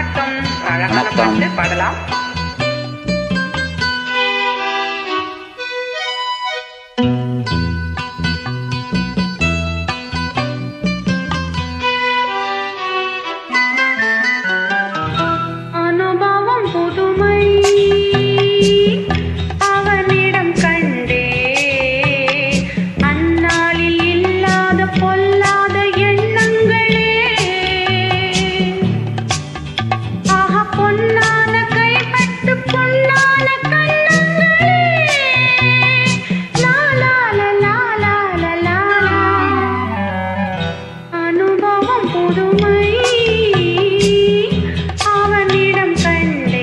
வணக்கம் அழகான வணக்கம். பாட்டு பாடலாம் அனுபவம் புதுமை அவனிடம் கண்டே அந்நாளில் இல்லாத பொல்லாத எண்ணங்களே ஆஹா பொன்னான கைப்பட்டு பொன்னான கண்ணங்களே லா லா லா லா லா லா லா லா. அனுபவம் புதுமை அவனிடம் கண்டே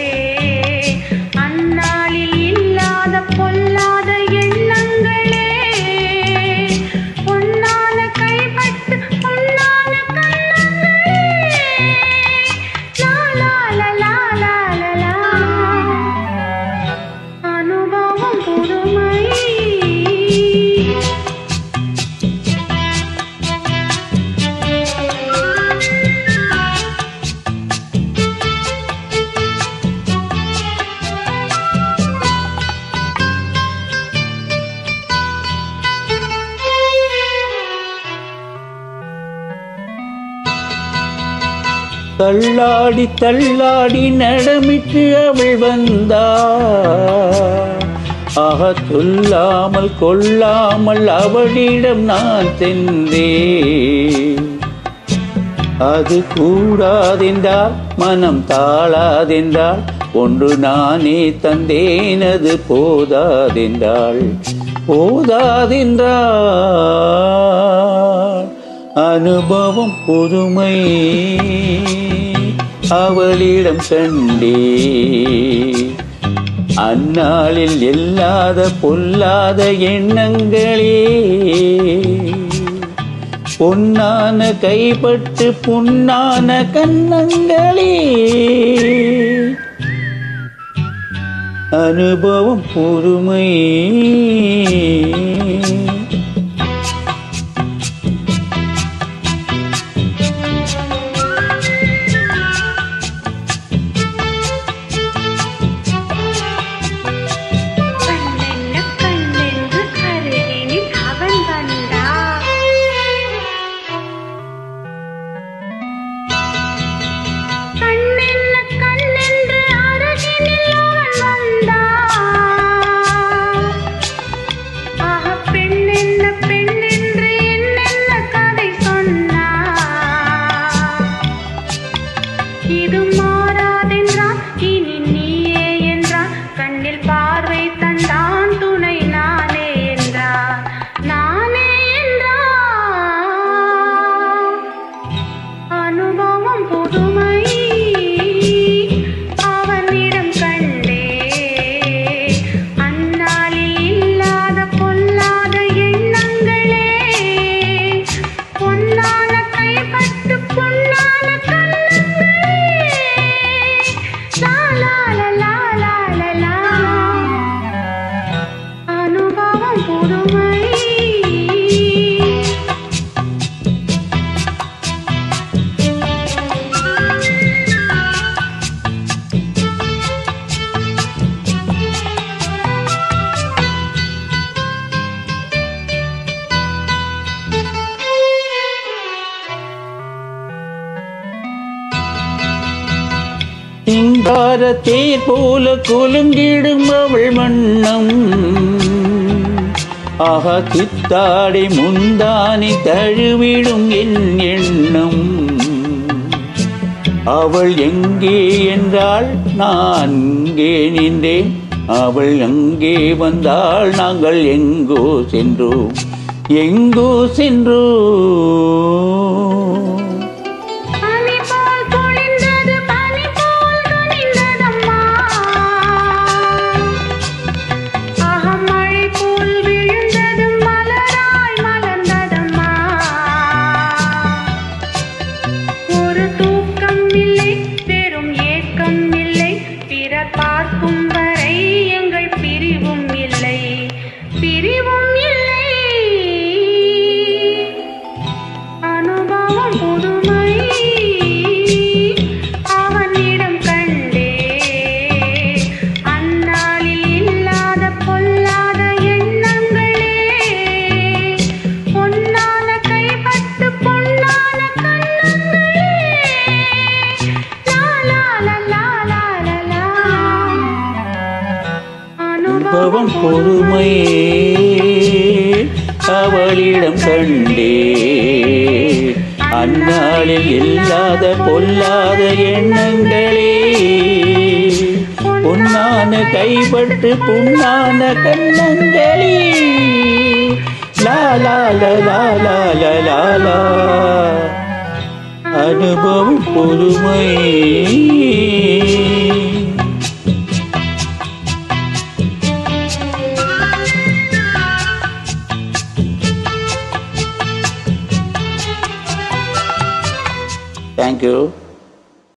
அந்நாளில் இல்லாத பொல்லாத எண்ணங்களே பொன்னான கைப்பட்டு பொன்னான கண்ணங்களே லா லா லா லா லா லா லா. அனுபவம் புதுமை தள்ளாடி தள்ளாடி நடமிட்டு அவள் வந்தாள் ஆக சொல்லாமல் கொள்ளாமல் அவளிடம் நான் சென்றேன் அது கூடாதென்றால் மனம் தாழாதென்றால் ஒன்று நானே தந்தேன் அது போதாதென்றாள் போதாதென்றால் அனுபவம் புதுமை அவளிடம் கண்டே அந்நாளில் இல்லாத பொல்லாத எண்ணங்களே பொன்னான கைப்பட்டு புண்ணான கண்ணங்களே அனுபவம் பொறுமை கண்ணென்ன கண்ணென்று கருகினில் அவன் வந்தான் கண்ணென்ன கண்ணென்று அருகினில் அவன் வந்தான் ஆக பெண்ணென்ன பெண்ணென்று என்னென்ன கதை சொன்னான் இது மாறாதென்றான் இனி நீயே என்றான் கண்ணில் பார்வை தந்தான் துணை நானே என்றான் நானே என்றான் அனுபவம் புதுமை அவனிடம் கண்டே அந்நாளில் இல்லாத பொல்லாத எண்ணங்களே பொன்னான கைப்பட்டு பொன்னான கண்ணங்களே லா லா லா லா லா லா லா. அனுபவம் புதுமை சிங்கார தேர் போல குலுங்கிடும் அவள் வண்ணம் ஆகா சித்தாடை முந்தானி தழுவிடும் என் எண்ணம் அவள் எங்கே என்றால் நான் இங்கே நின்றேன் அவள் அங்கே வந்தாள் நாங்கள் எங்கோ சென்றோம் எங்கோ சென்றோம் பனி போல் பொழிந்தது பனி போல் கனிந்ததம்மா ஆஹா மழை போல் விழுந்தது மலராய் மலர்ந்ததம்மா ஒரு தூக்கம் இல்லை பெரும் ஏக்கம் இல்லை பிறர் பார்க்கும் வரை எங்கள் பிரிவும் இல்லை பிரிவும் இல்லை அனுபவம் பொறுமை அவளிடம் கண்டே அந்நாளில் இல்லாத பொல்லாத எண்ணங்களே பொன்னான கைப்பட்டு புண்ணான கண்ணங்களே லா லா லா லா லா லா லா லா அனுபவம் பொறுமை தேங்க்யூ